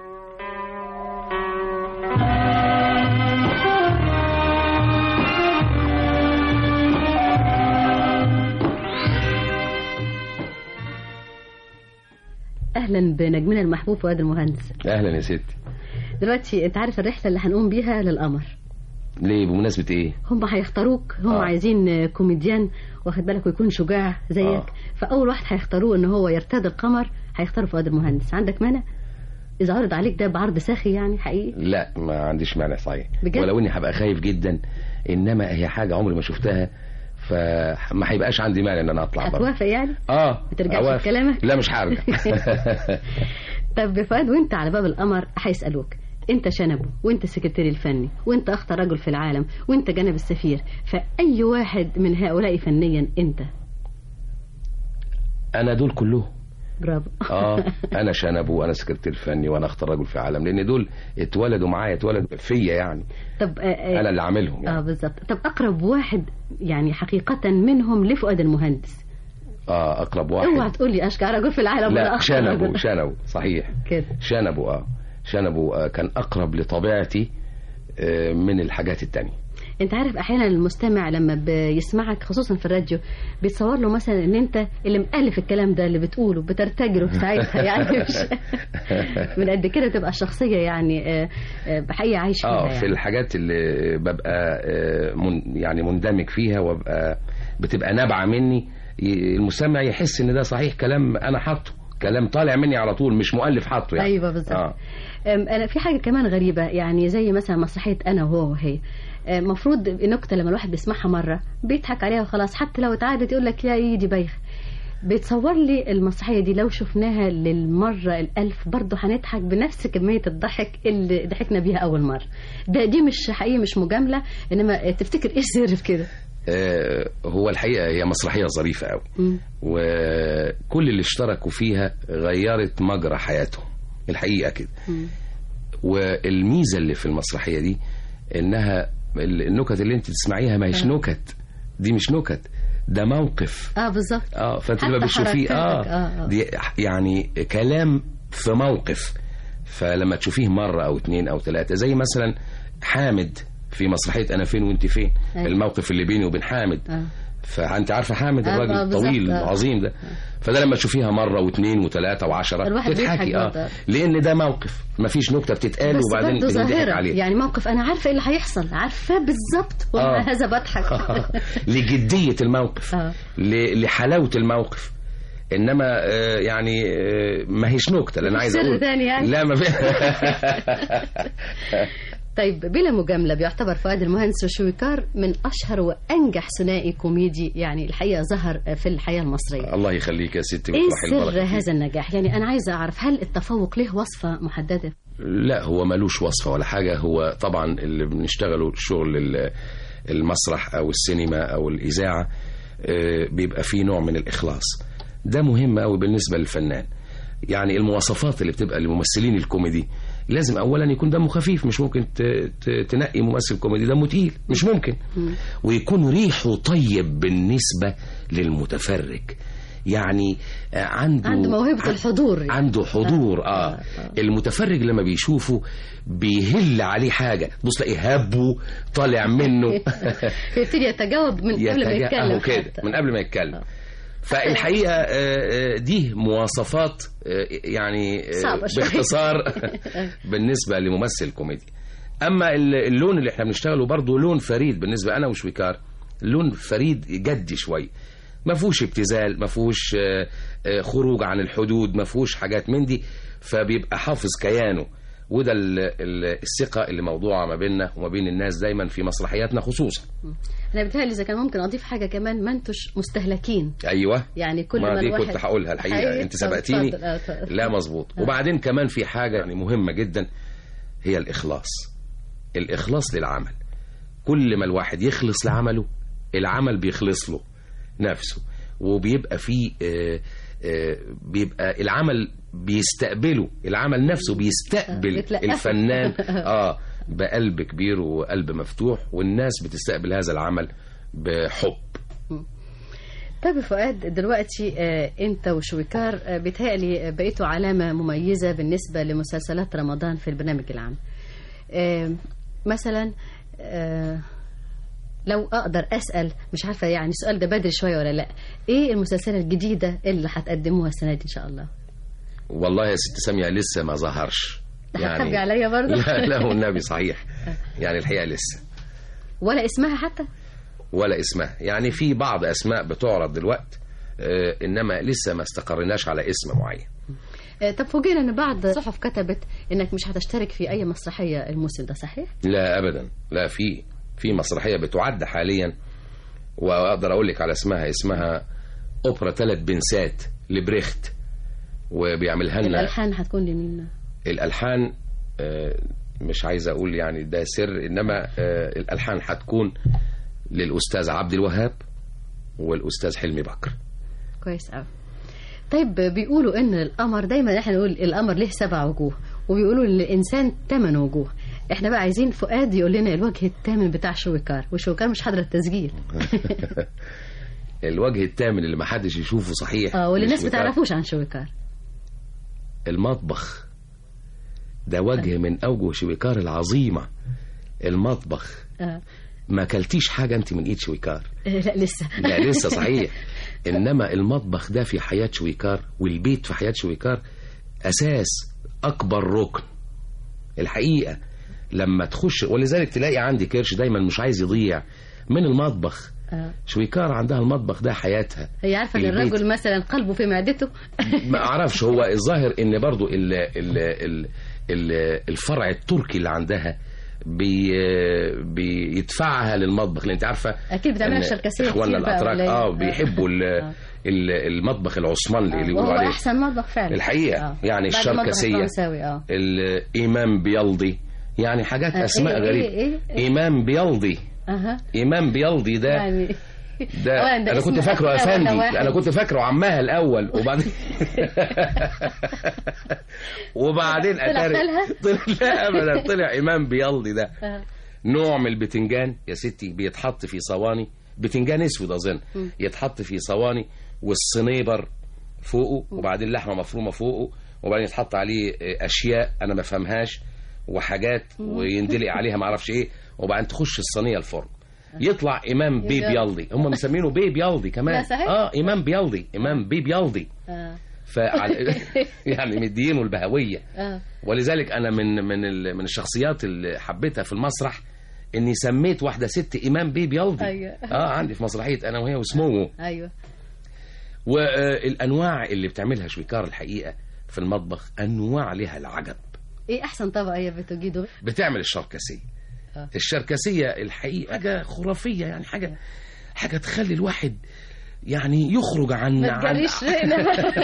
اهلا بنجمنا المحبوب فؤاد المهندس اهلا يا ستي دلوقتي انت عارف الرحله اللي هنقوم بيها للقمر ليه بمناسبه ايه هم هيختاروك هم آه. آه. عايزين كوميديان واخد بالك ويكون شجاع زيك آه. آه. فاول واحد هيختاروه ان هو يرتدي القمر هيختاروا فؤاد المهندس عندك مانع اذا عرض عليك ده بعرض ساخي يعني حقيقي لا ما عنديش مانع صحيح بجد؟ ولو اني هبقى خايف جدا انما هي حاجه عمري ما شفتها فما هيبقاش عندي مانع ان انا اطلع بره هتوافق يعني اه ما ترجعش أوافق. في كلامك؟ لا مش هرجع طب فؤاد وانت على باب القمر هيسالوك انت شنبه وانت السكرتير الفني وانت اخطر رجل في العالم وانت جنب السفير فاي واحد من هؤلاء فنيا انت انا دول كلهم برافو اه انا شنب وانا سكرتير فني وانا اختار رجل في العالم لان دول اتولدوا معايا اتولدوا فيا يعني طب آه، آه، انا اللي عاملهم يعني اه بالظبط طب اقرب واحد يعني حقيقة منهم لفؤاد المهندس اه اقرب اوعى واحد تقول لي اشجع رجل في العالم ولا لا أخطر شنبه رجل. شنبه صحيح كده شنبه اه شنبه آه كان اقرب لطبيعتي آه من الحاجات التانية انت عارف احيانا المستمع لما بيسمعك خصوصا في الراديو بيتصور له مثلا ان انت اللي مؤلف الكلام ده اللي بتقوله بترتجله في ساعتها يعني مش من قد كده تبقى الشخصية يعني آه، آه، بحقيقة عايش فيها اه يعني. في الحاجات اللي ببقى آه، من يعني مندمج فيها وابقى بتبقى نابعه مني ي- المستمع يحس ان ده صحيح كلام انا حاطه كلام طالع مني على طول مش مؤلف حاطه يعني ايوه بالظبط آه. أم، انا في حاجه كمان غريبه يعني زي مثلا مسرحيه انا وهو وهي المفروض النكته لما الواحد بيسمعها مره بيضحك عليها وخلاص حتى لو اتعادت يقول لك يا ايه دي بايخ بتصور لي المسرحيه دي لو شفناها للمره الالف برضه هنضحك بنفس كميه الضحك اللي ضحكنا بيها اول مره ده دي مش حقيقي مش مجامله انما تفتكر ايه السر في كده آه، هو الحقيقه هي مسرحيه ظريفه قوي مم. وكل اللي اشتركوا فيها غيرت مجرى حياتهم الحقيقه كده والميزه اللي في المسرحيه دي انها النكت اللي انت تسمعيها ما هيش آه. نكت دي مش نكت ده موقف اه بالظبط اه فانت حتى لما بتشوفيه حركاتك، آه, آه، آه. دي يعني كلام في موقف فلما تشوفيه مره او اتنين او ثلاثه زي مثلا حامد في مسرحيه انا فين وانت فين أيوة. الموقف اللي بيني وبين حامد آه. فانت عارفه حامد آه، الراجل آه، بالظبط، الطويل آه. العظيم ده فده لما تشوفيها مره واثنين وثلاثه وعشرة الواحد تضحكي بيضحك اه برضه. لان ده موقف ما فيش نكته بتتقال بس وبعدين برضه بنضحك ظاهرة عليه يعني موقف أنا عارفة إيه اللي هيحصل عارفاه بالظبط ومع آه. هذا بضحك لجديه الموقف آه. ل- لحلاوه الموقف انما آه، يعني آه، ما هيش نكته لان مفيش عايز سر اقول تاني يعني؟ لا ما في طيب بلا مجاملة بيعتبر فؤاد المهندس وشويكار من أشهر وأنجح ثنائي كوميدي يعني الحقيقة ظهر في الحياة المصرية الله يخليك يا ستي إيه ويفرح سر البركة فيك. هذا النجاح يعني أنا عايزة أعرف هل التفوق له وصفة محددة لا هو ملوش وصفة ولا حاجة هو طبعا اللي بنشتغله شغل ال- المسرح أو السينما أو الإذاعة آه، بيبقى فيه نوع من الإخلاص ده مهم قوي بالنسبة للفنان يعني المواصفات اللي بتبقى للممثلين الكوميدي لازم اولا يكون دمه خفيف مش ممكن ت- ت- تنقي ممثل كوميدي دمه تقيل مش ممكن ويكون ريحه طيب بالنسبة للمتفرج يعني آه، عنده عنده موهبة ع- الحضور يعني. عنده حضور آه. المتفرج لما بيشوفه بيهل عليه حاجة بص تلاقيه هبه طالع منه يبتدي يتجاوب من قبل ما يتجا- يتكلم أهو كده حتى. من قبل ما يتكلم فالحقيقة آه، آه، دي مواصفات آه، يعني آه، صعبة شوية. باختصار بالنسبة لممثل كوميدي أما ال- اللون اللي احنا بنشتغله برضه لون فريد بالنسبة أنا وشويكار لون فريد جدي شوي ما فيهوش ابتذال ما فيهوش آه، آه، خروج عن الحدود ما فيهوش حاجات من دي فبيبقى حافظ كيانه وده ال- ال- الثقة اللي موضوعة ما بيننا وما بين الناس دايما في مسرحياتنا خصوصا أنا بتهيألي إذا كان ممكن أضيف حاجة كمان ما أنتوش مستهلكين ايوه يعني كل ما ما دي الواحد كنت هقولها الحقيقه حقيقي؟ انت طب سبقتيني اتفضل، آه، اتفضل. لا مظبوط وبعدين كمان في حاجه يعني مهمه جدا هي الاخلاص الاخلاص للعمل كل ما الواحد يخلص لعمله العمل بيخلص له نفسه وبيبقى فيه آه، آه، بيبقى العمل بيستقبله العمل نفسه بيستقبل بيتلقفه. الفنان اه بقلب كبير وقلب مفتوح والناس بتستقبل هذا العمل بحب طيب يا فؤاد دلوقتي آه، انت وشويكار آه، بيتهيألي بقيتوا علامة مميزة بالنسبة لمسلسلات رمضان في البرنامج العام آه، مثلا آه، لو اقدر اسال مش عارفه يعني السؤال ده بدري شويه ولا لا ايه المسلسلات الجديده اللي هتقدموها السنه دي ان شاء الله والله يا ست سامية لسه ما ظهرش هتخبي عليا برضه لا لا والنبي صحيح يعني الحقيقة لسه ولا اسمها حتى ولا اسمها يعني في بعض أسماء بتعرض دلوقت آه إنما لسه ما استقرناش على اسم معين آه، طب فوجئنا ان بعض الصحف كتبت انك مش هتشترك في اي مسرحيه الموسم ده صحيح لا أبدا لا في في مسرحية بتعد حاليا وأقدر أقول لك على اسمها اسمها أوبرا ثلاث بنسات لبريخت وبيعملها لنا الالحان هتكون لمين الالحان آه، مش عايز اقول يعني ده سر انما آه، الالحان هتكون للاستاذ عبد الوهاب والاستاذ حلمي بكر كويس قوي طيب بيقولوا ان القمر دايما احنا نقول القمر له سبع وجوه وبيقولوا ان الانسان ثمان وجوه احنا بقى عايزين فؤاد يقول لنا الوجه الثامن بتاع شويكار وشويكار مش حاضر التسجيل الوجه الثامن اللي ما حدش يشوفه صحيح اه واللي الناس مش بتاع- بتعرفوش عن شويكار المطبخ ده وجه من اوجه شويكار العظيمه المطبخ آه. ما اكلتيش حاجه انت من ايد شويكار لا لسه لا لسه صحيح انما المطبخ ده في حياه شويكار والبيت في حياه شويكار اساس اكبر ركن الحقيقه لما تخش ولذلك تلاقي عندي كرش دايما مش عايز يضيع من المطبخ آه. شويكار عندها المطبخ ده حياتها هي عارفه ان البيت. الرجل مثلا قلبه في معدته ما اعرفش هو الظاهر ان برضو ال ال ال ال الفرع التركي اللي عندها بي بيدفعها للمطبخ لان انت عارفه اكيد بتعملها إن شركسيه اخواننا كتير بقى الاتراك ولا إيه؟ اه بيحبوا ال- آه. ال- المطبخ العثماني اللي وهو بيقولوا عليه احسن مطبخ فعلا الحقيقه آه. يعني بعد المطبخ الشركسيه الفرنساوي اه الامام بيلضي يعني حاجات آه، اسماء إيه- غريبه إيه- إيه؟ امام بيلضي اها امام بيلضي ده يعني ده أولاً ده انا اسم كنت فاكره أخوة ولا افندي واحد؟ انا كنت فاكره عمها الاول وبعدين وبعدين طلع اتاري خالها؟ طلع لا ابدا طلع امام بيلضي ده آه. نوع من البتنجان يا ستي بيتحط في صواني بتنجان اسود اظن مم. يتحط في صواني والصنيبر فوقه وبعدين لحمه مفرومه فوقه وبعدين يتحط عليه آه، اشياء انا ما فهمهاش وحاجات مم. ويندلق عليها ما اعرفش ايه وبعدين تخش الصينيه الفرن يطلع امام بيب يلا. يلضي هم مسمينه بيب يلضي لا كمان صحيح؟ اه امام بيلضي امام بيب يلضي اه فعلى يعني مدينه البهويه اه ولذلك انا من من ال- من الشخصيات اللي حبيتها في المسرح اني سميت واحده ست امام بيب يلضي أيوة. اه عندي في مسرحيه انا وهي وسموه ايوه والانواع اللي بتعملها شويكار الحقيقه في المطبخ انواع لها العجب ايه احسن طبق هي بتوجده بتعمل الشركسيه آه. الشركسيه الحقيقه حاجه خرافيه يعني حاجه حاجه تخلي الواحد يعني يخرج عن ما عن تجريش رقنا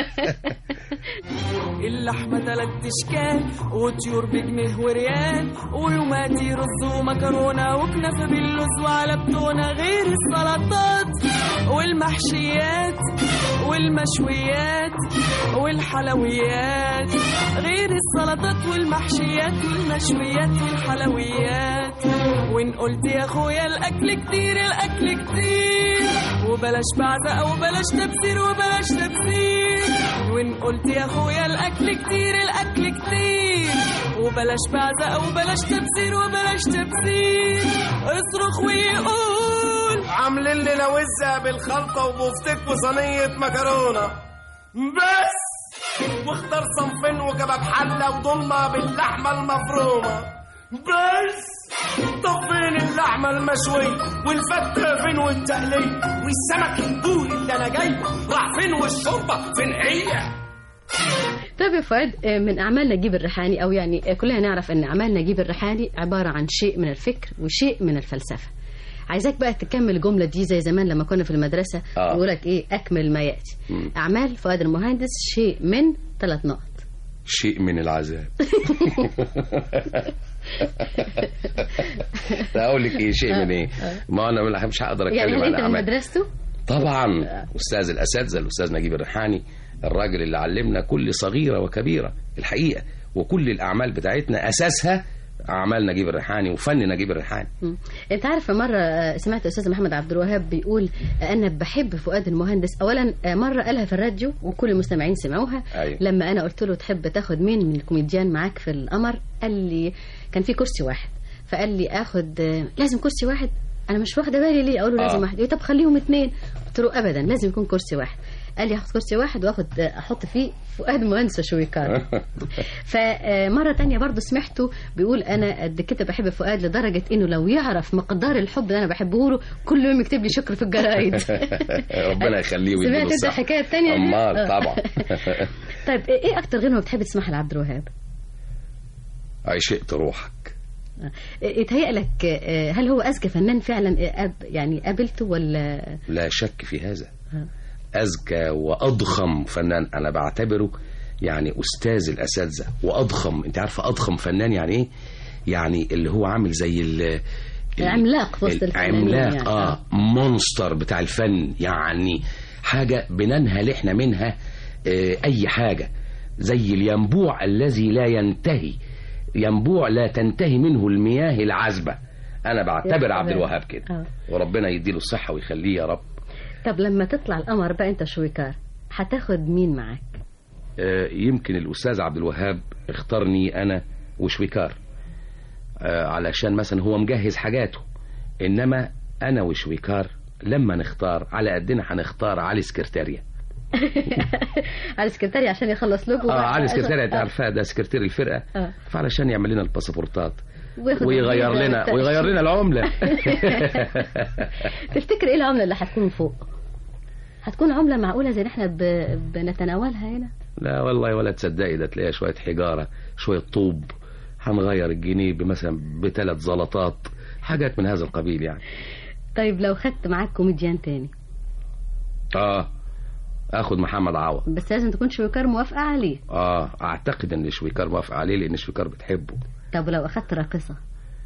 اللحمة تلات اشكال وطيور بجنيه وريال ويوماتي رز ومكرونة وكنافة باللوز وعلى بتونة غير السلطات والمحشيات والمشويات والحلويات غير السلطات والمحشيات والمشويات والحلويات وان قلت يا اخويا الاكل كتير الاكل كتير وبلاش بعزة وبلاش تبذير وبلاش تبذير وان قلت يا اخويا الاكل كتير الاكل كتير وبلاش بعزة وبلاش تبذير وبلاش تبذير اصرخ ويقول عاملين لنا وزة بالخلطة وبفتك وصينية مكرونة بس واختار صنفين وكباب حلة وضمة باللحمة المفرومة بس طب فين اللحمة المشوية والفتة فين والتقلية والسمك البوري اللي أنا جايبه راح فين والشوربة فين هي طيب يا فؤاد آه، من اعمال نجيب الريحاني او يعني آه، كلنا نعرف ان اعمال نجيب الريحاني عباره عن شيء من الفكر وشيء من الفلسفه عايزاك بقى تكمل الجمله دي زي زمان لما كنا في المدرسه آه. يقول لك ايه اكمل ما ياتي مم. اعمال فؤاد المهندس شيء من ثلاث نقط شيء من العذاب لا اقول لك ايه شيء من ايه ما انا لا- مش هقدر يعني اتكلم هل عن انت من اعمال مدرسته طبعا استاذ الاساتذه الاستاذ نجيب الريحاني الراجل اللي علمنا كل صغيره وكبيره الحقيقه وكل الاعمال بتاعتنا اساسها اعمال نجيب الريحاني وفن نجيب الريحاني مم. انت عارف مره آه، سمعت الاستاذ محمد عبد الوهاب بيقول آه، انا بحب فؤاد المهندس اولا آه، مره قالها في الراديو وكل المستمعين سمعوها أيوة. لما انا قلت له تحب تاخد مين من الكوميديان معاك في القمر قال لي كان في كرسي واحد فقال لي اخد آه، لازم كرسي واحد انا مش واخده بالي ليه اقول له آه. لازم واحد يقول طب خليهم اتنين قلت له ابدا لازم يكون كرسي واحد قال لي هاخد كرسي واحد واخد آه، احط فيه فؤاد مهندس وشويكار فمرة تانية برضو سمعته بيقول أنا قد كده بحب فؤاد لدرجة إنه لو يعرف مقدار الحب اللي أنا بحبه له كل يوم يكتب لي شكر في الجرايد ربنا يخليه ويديله سمعت أنت الصحة الحكاية التانية دي؟ امال آه. طبعا طيب إيه أكتر غنوة بتحب تسمعها لعبد الوهاب؟ عشقت روحك يتهيأ لك آه، هل هو أذكى فنان فعلا آه، أب يعني قابلته ولا لا شك في هذا أذكى وأضخم فنان أنا بعتبره يعني أستاذ الأساتذة وأضخم أنت عارفة أضخم فنان يعني إيه؟ يعني اللي هو عامل زي ال عملاق في وسط الفنانين عملاق يعني. آه مونستر بتاع الفن يعني حاجة بننهل إحنا منها آه أي حاجة زي الينبوع الذي لا ينتهي ينبوع لا تنتهي منه المياه العذبة أنا بعتبر يا عبد سلام. الوهاب كده آه. وربنا يديله الصحة ويخليه يا رب طب لما تطلع القمر بقى أنت شويكار هتاخد مين معاك؟ آه، يمكن الأستاذ عبد الوهاب اختارني أنا وشويكار آه، علشان مثلا هو مجهز حاجاته إنما أنا وشويكار لما نختار على قدنا هنختار علي سكرتاريا على السكرتاري عشان يخلص لكم اه علي سكرتاريا انت آه. عارفاه ده سكرتير الفرقه آه. فعلشان يعمل لنا الباسبورتات وياخد ويغير الفيزا لنا والتأشيرة. ويغير لنا العمله تفتكر ايه العمله اللي هتكون فوق هتكون عمله معقوله زي اللي احنا ب... بنتناولها هنا لا والله ولا تصدقي ده تلاقيها شويه حجاره شويه طوب هنغير الجنيه مثلا بثلاث زلطات حاجات من هذا القبيل يعني طيب لو خدت معاك كوميديان تاني اه اخد محمد عوض بس لازم تكون شويكار موافقه عليه اه اعتقد ان شويكار موافق عليه لان شويكار بتحبه طب لو اخدت راقصه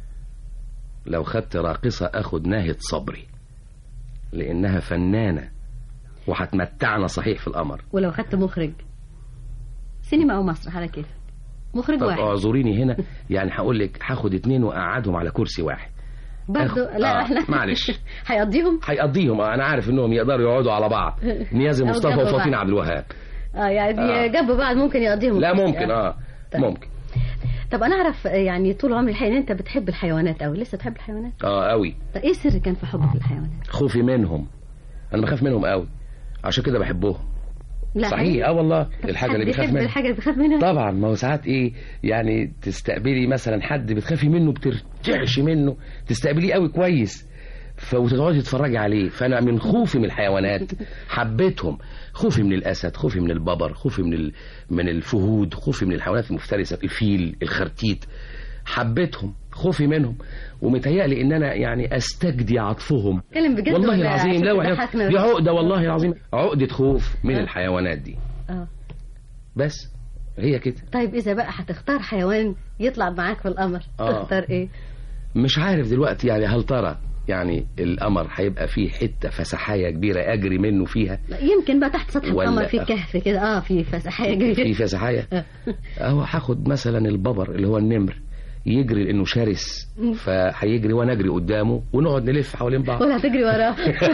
لو خدت راقصة اخد ناهد صبري لانها فنانة وهتمتعنا صحيح في القمر ولو خدت مخرج سينما او مسرح على كيف مخرج طب واحد اعذريني هنا يعني هقول لك هاخد اتنين واقعدهم على كرسي واحد برضو آخد- لا آه، احنا معلش. هيقضيهم هيقضيهم آه، انا عارف انهم يقدروا يقعدوا على بعض نيازي أو مصطفى جنب وفاطين بعض. عبد الوهاب اه يعني آه. جنب بعض ممكن يقضيهم لا ممكن اه طيب. ممكن طب انا اعرف آه، يعني طول عمري الحقيقه ان انت بتحب الحيوانات قوي لسه بتحب الحيوانات اه قوي طب ايه السر كان في حبك للحيوانات خوفي منهم انا بخاف منهم قوي عشان كده بحبهم لا صحيح اه والله الحاجه اللي بيخاف بيحب منها الحاجه اللي بيخاف منها طبعا ما هو ساعات ايه يعني تستقبلي مثلا حد بتخافي منه بترجعش منه تستقبليه قوي كويس ف- وتقعدي تتفرجي عليه فانا من خوفي من الحيوانات حبيتهم خوفي من الاسد خوفي من الببر خوفي من ال... من الفهود خوفي من الحيوانات المفترسه الفيل الخرتيت حبيتهم خوفي منهم ومتهيألي ان انا يعني استجدي عطفهم اتكلم بجد والله ولا العظيم عشان لا وحياة- تضحكنا دي بس؟ عقده والله العظيم عقده خوف من آه. الحيوانات دي اه بس هي كده طيب اذا بقى هتختار حيوان يطلع معاك في القمر آه. تختار ايه مش عارف دلوقتي يعني هل ترى يعني القمر هيبقى فيه حته فسحايه كبيره اجري منه فيها لا، يمكن بقى تحت سطح ولا- القمر في كهف كده اه في فسحيه كبيره في فسحايه اهو هاخد مثلا الببر اللي هو النمر يجري لانه شرس فهيجري وانا اجري قدامه ونقعد نلف حوالين بعض ولا هتجري وراه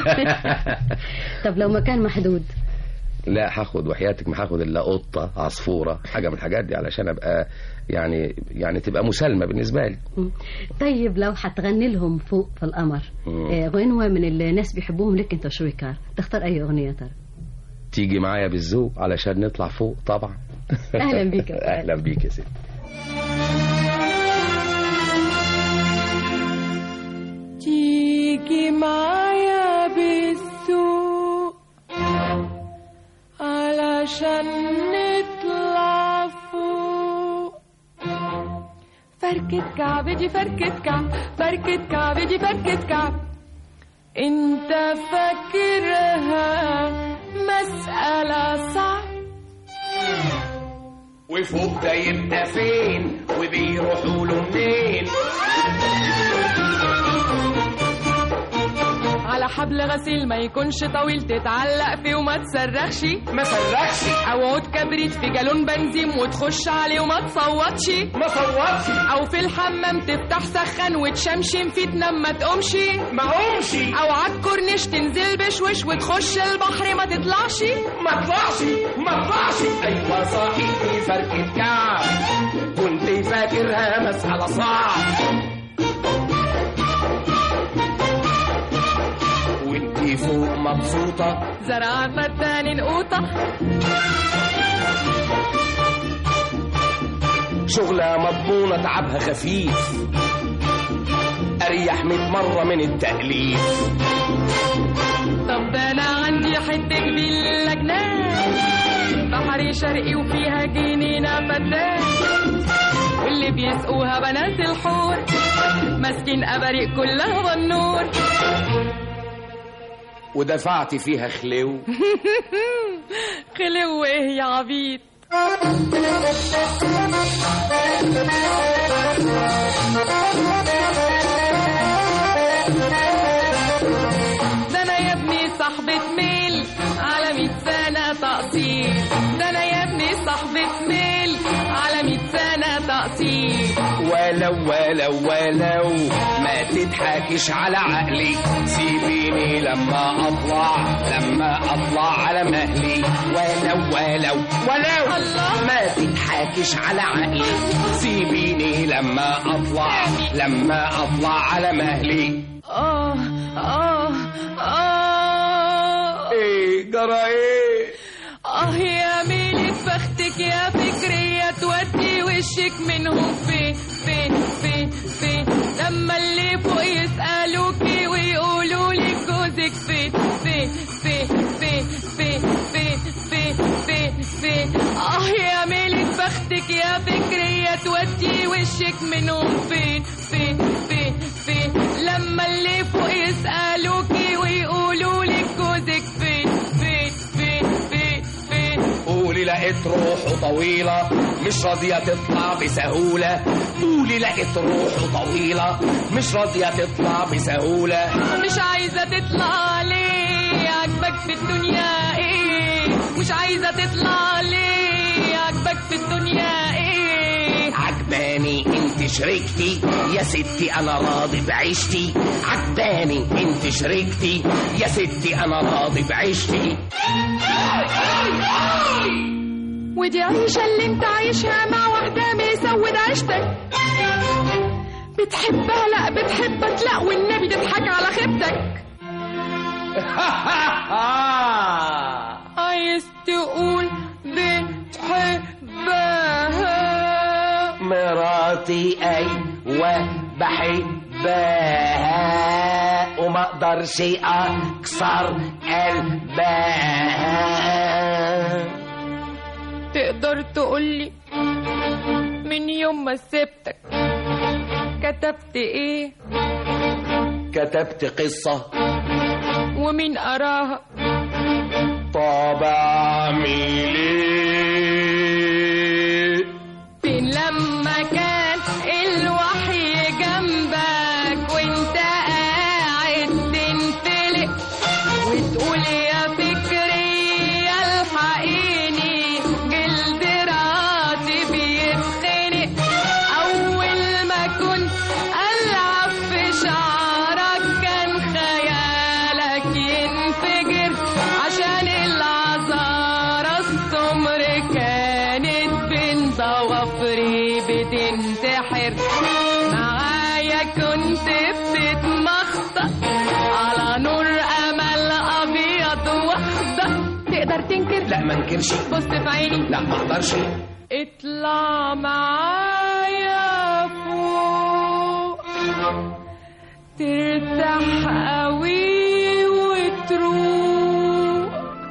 طب لو مكان محدود لا هاخد وحياتك ما هاخد الا قطه عصفوره حاجه من الحاجات دي علشان ابقى يعني يعني تبقى مسالمه بالنسبه لي مم. طيب لو هتغني لهم فوق في القمر مم. آه، غنوة من اللي الناس بيحبوهم لك انت شويكار تختار اي اغنية ترى تيجي معايا بالذوق علشان نطلع فوق طبعا أهلا بيك يا فؤاد. اهلا بيك يا ستي تيجي معايا بالسوق علشان نطلع فوق فركة كعب دي فركة كعب فركة كعب دي فركة كعب انت فاكرها مسألة صعب وفوق ده يبقى فين وبيروحوا له منين على حبل غسيل ما يكونش طويل تتعلق فيه وما تصرخش ما صرخش او عود كبريت في جالون بنزين وتخش عليه وما تصوتش ما صوتش او في الحمام تفتح سخن وتشمشم فيه تنام ما تقومش ما قومش او عالكورنيش تنزل بشوش وتخش البحر ما تطلعش ما طلعش ما طلعش ايوه صحيح في فركة كعب كنت فاكرها مسألة صعب وانتي فوق مبسوطة زرع فتان القوطة شغلة مضمونة تعبها خفيف أريح مية مرة من التأليف طب ده انا عندي حتة فيلا جنان بحري شرقي وفيها جنينة فتان واللي بيسقوها بنات الحور ماسكين اباريق كلها بالنور ودفعت فيها خلو خلو ايه يا عبيط ده انا يا ابني صاحبة ميل على مية سنة تقصير ده انا يا ابني صاحبة ميل على مية سنة تقصير ولو ولو ولو ما تضحكش على عقلي سيبيني لما اطلع لما اطلع على مهلي ولو ولو ولو ما تضحكش على عقلي سيبيني لما اطلع لما اطلع على مهلي اه اه اه ايه جرى ايه اه يا ميلة بختك يا فكرية تودي وشك منهم فين فين فين فين منهم فين فين فين فين لما اللي فوق يسألوكي ويقولوا لك جوزك فين فين فين فين فين قولي لقيت روحه طويلة مش راضية تطلع بسهولة قولي لقيت روحه طويلة مش راضية تطلع بسهولة مش عايزة تطلع ليه عجبك في الدنيا ايه مش عايزة تطلع ليه عجبك في الدنيا ايه عجباني انت شريكتي يا ستي انا راضي بعيشتي عجباني انت شريكتي يا ستي انا راضي بعيشتي ودي عيشة اللي انت عايشها مع واحدة مسود عيشتك بتحبها لا بتحبك لا والنبي تضحك على خيبتك عايز تقول بتحبها مراتي ايوه بحبها وما اقدرش اكسر قلبها تقدر تقولي من يوم ما سبتك كتبت ايه كتبت قصة ومين قراها طب اعمل ايه فين لما كان الوحي جنبك وانت قاعد تنفلق وتقول يا فكري الحقيني جلد راسي بيتخنق اول ما كنت العب في شعرك كان خيالك ينفجر عشان العذارى السمر كانت بين ضوافري بتنتحر معايا كنت بتتمخطط على نور امل ابيض واخضر تقدر تنكر لا ما انكرش بص في عيني لا ما اقدرش اطلع معايا فوق ترتاح قوي وتروق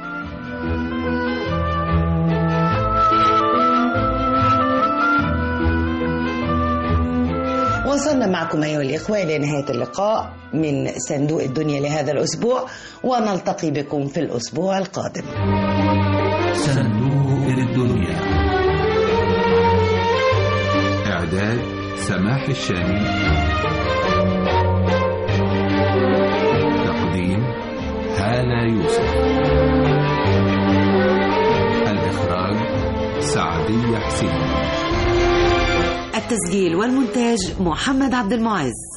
وصلنا معكم أيها الإخوة إلى نهاية اللقاء من صندوق الدنيا لهذا الأسبوع ونلتقي بكم في الأسبوع القادم صندوق الدنيا إعداد سماح الشامي تقديم هالة يوسف الإخراج سعدية حسين التسجيل والمونتاج محمد عبد المعز